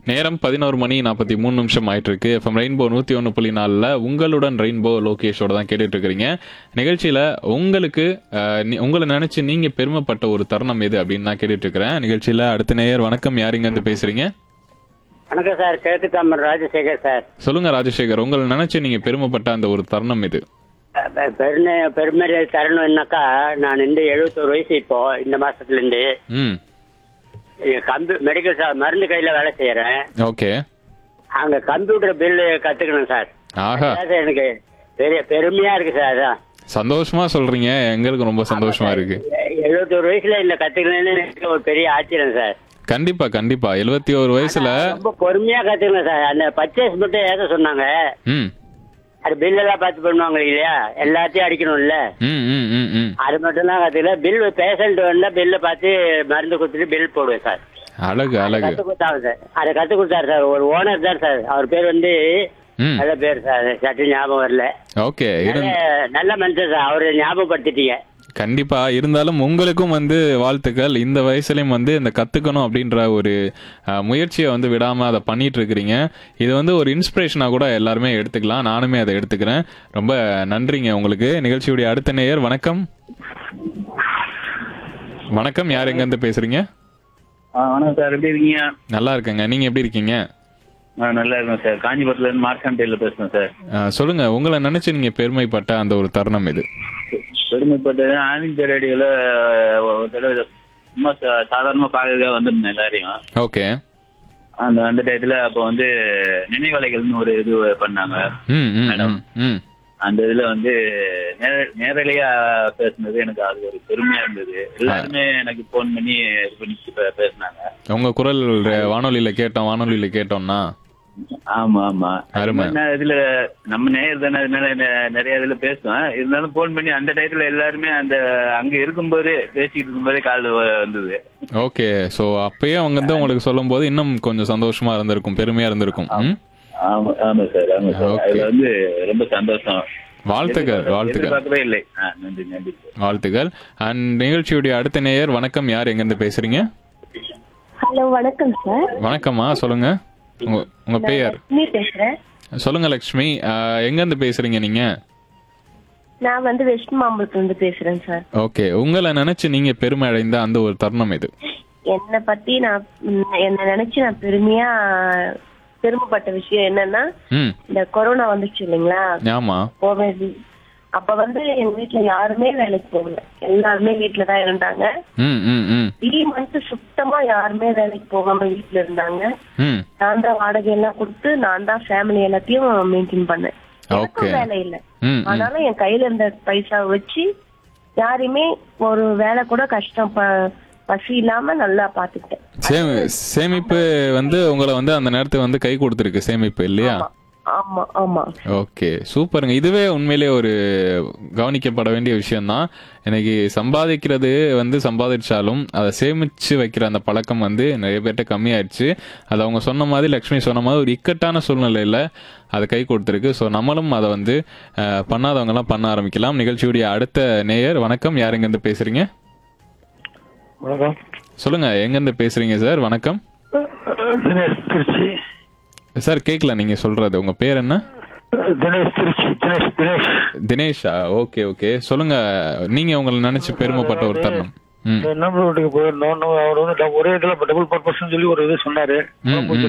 நேரம் பதினோரு மணி நாற்பத்தி மூணு நிமிஷம் ஆயிட்டு இருக்கு எஃப்எம் ரெயின்போ நூத்தி ஒன்று புள்ளி நாலில் உங்களுடன் ரெயின்போ லோகேஷோட தான் கேட்டுட்டு இருக்கிறீங்க நிகழ்ச்சியில உங்களுக்கு அஹ், நீ- உங்களை நினைச்சு நீங்க பெருமைப்பட்ட ஒரு தருணம் எது அப்படின்னு நான் கேட்டுட்டு இருக்கிறேன் நிகழ்ச்சியில அடுத்த நேயர் வணக்கம் யாருங்க இருந்து பேசுறீங்க வணக்கம் சார் கிழக்கு தாமர் ராஜசேகர் சார் சொல்லுங்க ராஜசேகர் உங்களை நினைச்சு நீங்க பெருமைப்பட்ட அந்த ஒரு தருணம் இது பெ- பெருமை பெருமை தரணும்னாக்கா நான் இந்த எழுபத்தோரு வயசு இப்போ இந்த மாசத்துல இருந்து ம் கம்ப்யூ மெடிக்கல் ஷாப் மருந்து கையில வேலை செய்யறேன் ஓகே அங்க கம்ப்யூட்டர் பில்லு கத்துக்கணும் சார் ஆஹா அதான் சார் எனக்கு பெரிய பெருமையா இருக்கு சார் அதான் சந்தோஷமா சொல்றீங்க எங்களுக்கு ரொம்ப சந்தோஷமா இருக்கு எழுபத்தோரு வயசுல இந்த கத்துக்கணும்னு எனக்கு ஒரு பெரிய ஆச்சரியம் சார் கண்டிப்பா கண்டிப்பா எழுபத்தி ஒரு வயசுல ரொம்ப பொறுமையா கத்துக்கணும் சார் அந்த பர்ச்சேஸ் மட்டும் ஏத சொன்னாங்க ம் அது பில் எல்லாம் பார்த்து பண்ணுவாங்க இல்லையா எல்லாத்தையும் அடிக்கணும்ல ம் ம் ம் ம் அது மட்டும் தான் கத்துக்கல பில் பேஷண்ட் வந்தா பில்லை பார்த்து மருந்து கொடுத்துட்டு பில் போடுவேன் சார் அழகு அழகு கத்து கொடுத்தாங்க சார் அதை கத்து கொடுத்தாரு சார் ஒரு ஓனர் தான் சார் அவர் பேர் வந்து ம் நல்ல பேர் சார் சட்டு ஞாபகம் வரல ஓகே நல்ல இரு நல்ல மனுஷன் சார் அவரை ஞாபகப்படுத்திட்டீங்க கண்டிப்பா இருந்தாலும் உங்களுக்கும் வந்து வாழ்த்துக்கள் இந்த வயசுலயும் வந்து இந்த கத்துக்கணும் அப்படின்ற ஒரு அஹ், முயற்சியை வந்து விடாம அதை பண்ணிட்டு இருக்கிறீங்க இது வந்து ஒரு இன்ஸ்பிரேஷனா கூட எல்லாருமே எடுத்துக்கலாம் நானுமே அதை எடுத்துக்கிறேன் ரொம்ப நன்றிங்க உங்களுக்கு நிகழ்ச்சியுடைய அடுத்த நேயர் வணக்கம் வணக்கம் யார் எங்க இருந்து பேசுறீங்க ஆ வணக்கம் சார் எப்படி இருக்கீங்க நல்லா இருக்கேங்க நீங்க எப்படி இருக்கீங்க ஆ நல்லா இருக்கேன் சார் காஞ்சிபுரத்துல இருந்து மார்க்கண்டேல பேசுறேன் சார் அஹ், சொல்லுங்க உங்களை நினைச்சு நீங்க பெருமைப்பட்ட அந்த ஒரு தருணம் இது பெருமைப்பட்டது ஆனந்த் ரேடியோல ஒரு தடவை சும்மா சா- சாதாரணமா பார்க்கறதுக்காக வந்திருந்தேன் எல்லாரையும் ஓகே அந்த அந்த டயத்துல அப்போ வந்து நினைவலைகள்னு ஒரு இது பண்ணாங்க ம் ம் ம், ம் அந்த இதுல வந்து நேர- நேரலையா பேசுனது எனக்கு அது ஒரு பெருமையா இருந்தது எல்லாருமே எனக்கு போன் பண்ணி இது பண்ணி பே- பேசுனாங்க உங்க குரல் ர- வானொலியில கேட்டோம் வானொலியில கேட்டோம்னா ஆமா ஆமா அருமை. என்ன இதுல நம்ம நேயர் தானே அதனால நெ- நிறைய இதுல பேசுவேன் இருந்தாலும் போன் பண்ணி அந்த டயத்துல எல்லாருமே அந்த அங்க இருக்கும்போதே பேசிட்டு இருக்கும்போதே கால் வ- வந்தது ஓகே சோ அப்பயே அவங்க வந்து உங்களுக்கு சொல்லும் போது இன்னும் கொஞ்சம் சந்தோஷமா இருந்திருக்கும் பெருமையா இருந்திருக்கும் ம்? ஆமா ஆமா சார் ஆமா சார் Okay. அதுல வந்து ரொம்ப சந்தோஷம் வாழ்த்துக்கள் வாழ்த்துக்கள் எதிர்பார்க்கவே இல்லை ஆ, நன்றி நன்றி சார் வாழ்த்துக்கள் அண்ட் நிகழ்ச்சியுடைய அடுத்த நேயர் வணக்கம் யார் எங்க இருந்து பேசுறீங்க ஹலோ வணக்கம் சார் வணக்கம்மா சொல்லுங்க உங்க உங்க பெயர் லட்சுமி பேசுறேன் சொல்லுங்க லக்ஷ்மி அஹ், எங்க இருந்து பேசுறீங்க நீங்க நான் வந்து வெஸ்ட் மாம்பலத்துல இருந்து பேசுறேன் சார் ஓகே உங்களை நினைச்சு நீங்க பெருமை அடைந்த அந்த ஒரு தருணம் இது என்னை பத்தி நான் ம், என்னை நினைச்சு நான் பெருமையா பெருமைப்பட்ட விஷயம் என்னன்னா ம் இந்த கொரோனா வந்துச்சு இல்லைங்களா ஆமா கோவிட் அப்ப வந்து எங்க வீட்ல யாருமே வேலைக்கு போகல எல்லாருமே வீட்ல தான் இருந்தாங்க ம் ம் ம் த்ரீ மந்த்ஸ் சுத்தமா யாருமே வேலைக்கு போகாம வீட்ல இருந்தாங்க ம் நான் தான் வாடகை எல்லாம் கொடுத்து நான் தான் ஃபேமிலி எல்லாத்தையும் மெயின்டைன் பண்ணேன் Okay. எனக்கும் வேலை இல்ல ம் ம் ஆனாலும் என் கையில இருந்த பைசா வச்சு யாரையுமே ஒரு வேலை கூட கஷ்டம் ப- பசி இல்லாம நல்லா பாத்துக்கிட்டேன் சேமி சேமிப்பு வந்து உங்களை வந்து அந்த நேரத்துக்கு வந்து கை கொடுத்துருக்கு சேமிப்பு இல்லையா ஆமா ஆமா ஓகே சூப்பருங்க இதுவே உண்மையிலே ஒரு கவனிக்கப்பட வேண்டிய விஷயம்தான் எனக்கு சம்பாதிக்கிறது வந்து சம்பாதிச்சாலும் அதை சேமிச்சு வைக்கிற அந்த பழக்கம் வந்து நிறைய பேர்ட்ட கம்மியாயிடுச்சு அது அவங்க சொன்ன மாதிரி லக்ஷ்மி சொன்ன மாதிரி ஒரு இக்கட்டான சூழ்நிலையில அது கை கொடுத்துருக்கு ஸோ நம்மளும் அதை வந்து அஹ், பண்ணாதவங்கலாம் பண்ண ஆரம்பிக்கலாம் நிகழ்ச்சியுடைய அடுத்த நேயர் வணக்கம் யார் எங்கேருந்து பேசுறீங்க வணக்கம் சொல்லுங்க எங்கேருந்து பேசுறீங்க சார் வணக்கம் தினேஷ் திருச்சி சார் கேட்கல நீங்க சொல்றது உங்க பேர் என்ன தினேஷ் திருச்சி தினேஷ் தினேஷ் தினேஷா ஓகே ஓகே சொல்லுங்க நீங்க உங்களை நினைச்சு பெருமைப்பட்ட ஒரு தருணம் ம் நண்பர் வீட்டுக்கு போயிருந்தோம் அவர் வந்து ஒரே இதுல டபுள் பர்பஸ் சொல்லி ஒரு இது சொன்னாரு ம், ம்.